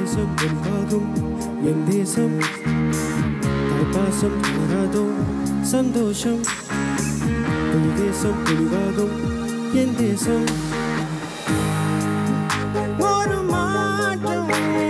தேசம் என்பாகும் என் தேசம் தாய்ப்பாசம் மாறாதோ சந்தோஷம் புது தேசம் புலிவாகும் என் தேசம் ஒரு மாற்றம்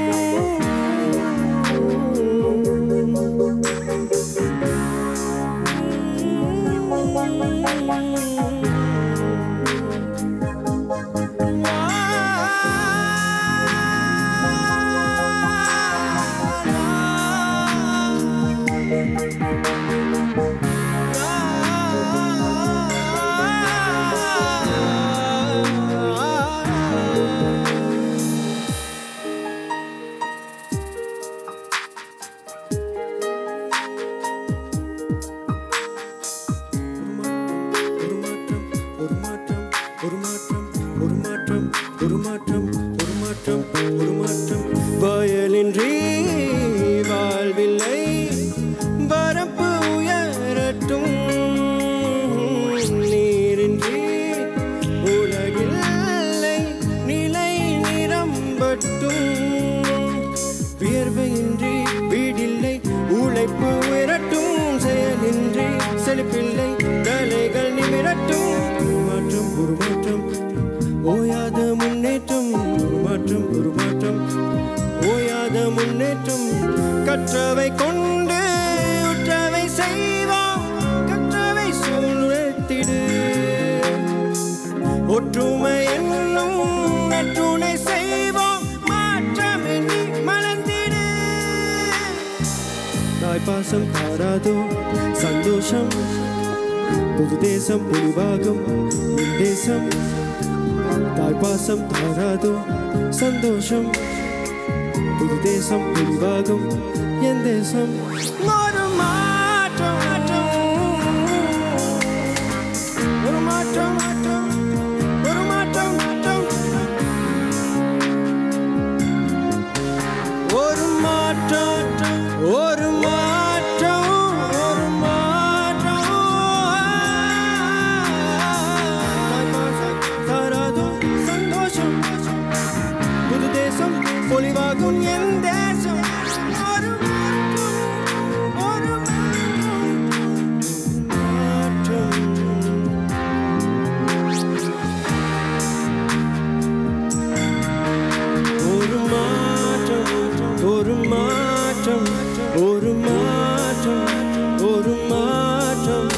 ஒரு மாற்றம் ஒரு மாற்றம் ஒரு மாற்றம் ஒரு மாற்றம் ஒரு மாற்றம் ஒரு மாற்றம் ஒரு மாற்றம் வயலின்றி வாழ்வில்லை வரப்பு உயரட்டும் நீரின்றி உலகில்லை நிலை நிரம்பட்டும் வியர்வையின்றி வீடில்லை உழைப்பு உயரட்டும் செயலின்றி செழிப்பில்லை தலைகள் நிமிரட்டும் ஒரு மாற்றம் ஒரு மாற்றம் ஓயாத முன்னேற்றம் ஒரு மாற்றம் ஒரு மாற்றம் ஓயாத முன்னேற்றம் கற்றவை கொண்டு உற்றவை செய்வோம் கற்றவை சூழ்த்திடு ஒற்றுமை என்னும் நற்றுணை செய்வோம் மாற்றமின்றி மலர்ந்திடு தாய்ப்பாசம் தாராதோ சந்தோஷம் புது தேசம் புலிவாகும் என் தேசம் தாய்ப்பாசம் தாராதோ சந்தோஷம் புது தேசம் புலிவாகும் என் தேசம் ஒரு மாற்றம் ஒரு மாற்றம் ஒரு மாற்றம் ஒரு மாற்றம் ஒரு மாற்றம் ஒரு மாற்றம் தராதோ சந்தோஷம் புது தேசம் பொலிவாகும் என் தேசம் ஒரு மாற்றம், ஒரு மாற்றம் ஒரு மாற்றம் ஒரு மாற்றம் ஒரு மாற்றம் ஒரு மாற்றம்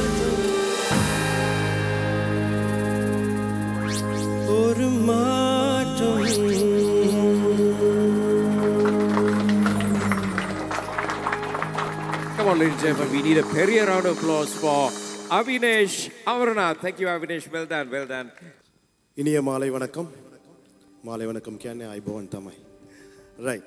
ஒரு மாற்றம் Come on, ladies and gentlemen, we need a பெரிய round of applause for Avinesh Amarnath. Thank you, Avinesh. Well done, well done. இனிய மாலை வணக்கம் மாலை வணக்கம் கேனே ஐபவன் தமை ரைட்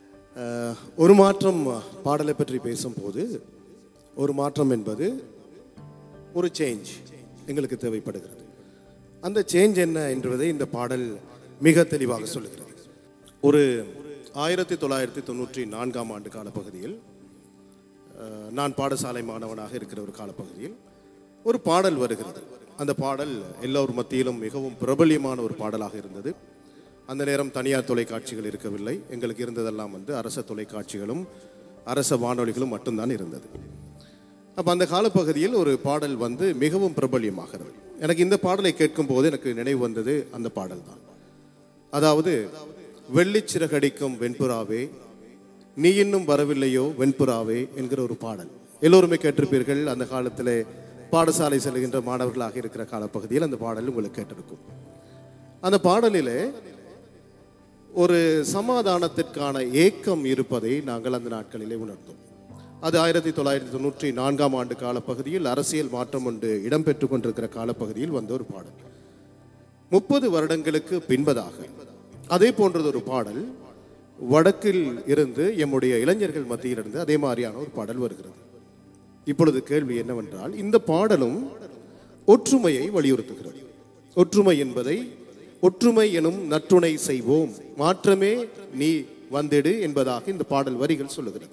ஒரு மாற்றம் பாடலை பற்றி பேசும்போது ஒரு மாற்றம் என்பது ஒரு சேஞ்ச் எங்களுக்கு தேவைப்படுகிறது அந்த சேஞ்ச் என்ன என்பதை இந்த பாடல் மிக தெளிவாக சொல்லுகிறது ஒரு ஆயிரத்தி தொள்ளாயிரத்தி தொண்ணூற்றி நான்காம் ஆண்டு காலப்பகுதியில் அஹ், நான் பாடசாலை மாணவனாக இருக்கிற ஒரு காலப்பகுதியில் ஒரு பாடல் வருகிறது அந்த பாடல் எல்லோர் மத்தியிலும் மிகவும் பிரபல்யமான ஒரு பாடலாக இருந்தது அந்த நேரம் தனியார் தொலைக்காட்சிகள் இருக்கவில்லை எங்களுக்கு இருந்ததெல்லாம் வந்து அரச தொலைக்காட்சிகளும் அரச வானொலிகளும் மட்டும்தான் இருந்தது அப்போ அந்த காலப்பகுதியில் ஒரு பாடல் வந்து மிகவும் பிரபல்யமாகிறது எனக்கு இந்த பாடலை கேட்கும் போது எனக்கு நினைவு வந்தது அந்த பாடல் தான் அதாவது வெள்ளிச்சிறகடிக்கும் வெண்புறாவே நீ இன்னும் வரவில்லையோ வெண்புறாவே என்கிற ஒரு பாடல் எல்லோருமே கேட்டிருப்பீர்கள் அந்த காலத்தில் பாடசாலை செல்கின்ற மாணவர்களாக இருக்கிற காலப்பகுதியில் அந்த பாடல் உங்களுக்கு கேட்டிருக்கும் அந்த பாடலிலே ஒரு சமாதானத்திற்கான ஏக்கம் இருப்பதை நாங்கள் அந்த நாட்களிலே உணர்ந்தோம் அது ஆயிரத்தி தொள்ளாயிரத்தி தொண்ணூற்றி நான்காம் ஆண்டு காலப்பகுதியில் அரசியல் மாற்றம் ஒன்று இடம்பெற்று கொண்டிருக்கிற காலப்பகுதியில் வந்த ஒரு பாடல் முப்பது வருடங்களுக்கு பின்பதாக அதே போன்றது ஒரு பாடல் வடக்கில் இருந்து எம்முடைய இளைஞர்கள் மத்தியிலிருந்து அதே மாதிரியான ஒரு பாடல் வருகிறது இப்பொழுது கேள்வி என்னவென்றால் இந்த பாடலும் ஒற்றுமையை வலியுறுத்துகிறது ஒற்றுமை என்பதை ஒற்றுமை எனும் நற்றுணை செய்வோம் மாற்றமே நீ வந்திடு என்பதாக இந்த பாடல் வரிகள் சொல்லுகிறது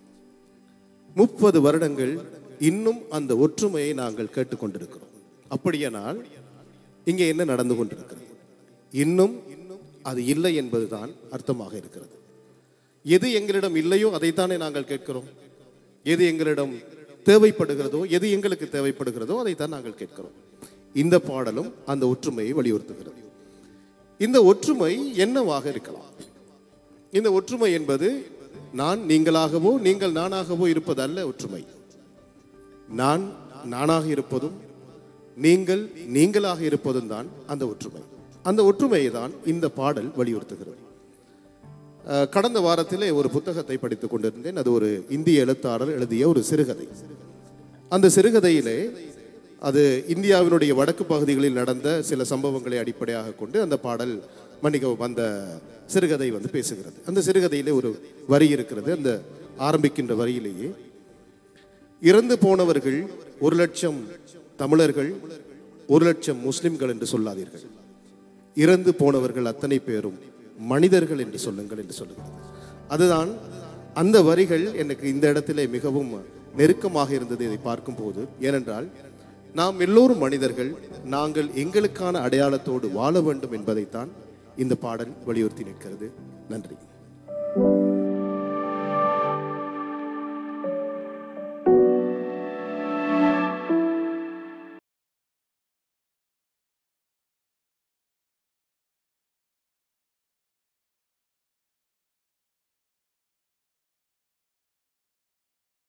முப்பது வருடங்கள் இன்னும் அந்த ஒற்றுமையை நாங்கள் கேட்டுக்கொண்டிருக்கிறோம் அப்படியானால் இங்கே என்ன நடந்து கொண்டிருக்கிறது இன்னும் அது இல்லை என்பதுதான் அர்த்தமாக இருக்கிறது எது எங்களிடம் இல்லையோ அதைத்தானே நாங்கள் கேட்கிறோம் எது எங்களிடம் தேவைப்படுகிறதோ எது எங்களுக்கு தேவைப்படுகிறதோ அதைத்தான் நாங்கள் கேட்கிறோம் இந்த பாடலும் அந்த ஒற்றுமையை வலியுறுத்துகிறது இந்த ஒற்றுமை என்னவாக இருக்கலாம் இந்த ஒற்றுமை என்பது நான் நீங்களாகவோ நீங்கள் நானாகவோ இருப்பதல்ல ஒற்றுமை நான் நானாக இருப்பதும் நீங்கள் நீங்களாக இருப்பதும் தான் அந்த ஒற்றுமை அந்த ஒற்றுமையை தான் இந்த பாடல் வலியுறுத்துகிறது அஹ், கடந்த வாரத்திலே ஒரு புத்தகத்தை படித்துக் கொண்டிருந்தேன் அது ஒரு இந்திய எழுத்தாளர் எழுதிய ஒரு சிறுகதை அந்த சிறுகதையிலே அது இந்தியாவினுடைய வடக்கு பகுதிகளில் நடந்த சில சம்பவங்களை அடிப்படையாக கொண்டு அந்த பாடல் மன்னிக்கவும் அந்த சிறுகதை வந்து பேசுகிறது அந்த சிறுகதையிலே ஒரு வரி இருக்கிறது அந்த ஆரம்பிக்கின்ற வரியிலேயே இறந்து போனவர்கள் ஒரு லட்சம் தமிழர்கள் ஒரு லட்சம் முஸ்லிம்கள் என்று சொல்லாதீர்கள் இறந்து போனவர்கள் அத்தனை பேரும் மனிதர்கள் என்று சொல்லுங்கள் என்று சொல்லுகிறது அதுதான் அந்த வரிகள் எனக்கு இந்த இடத்திலே மிகவும் நெருக்கமாக இருந்தது இதை பார்க்கும்போது ஏனென்றால் நாம் எல்லோரும் மனிதர்கள் நாங்கள் எங்களுக்கான அடையாளத்தோடு வாழ வேண்டும் என்பதைத்தான் இந்த பாடல் வலியுறுத்தி நிற்கிறது நன்றி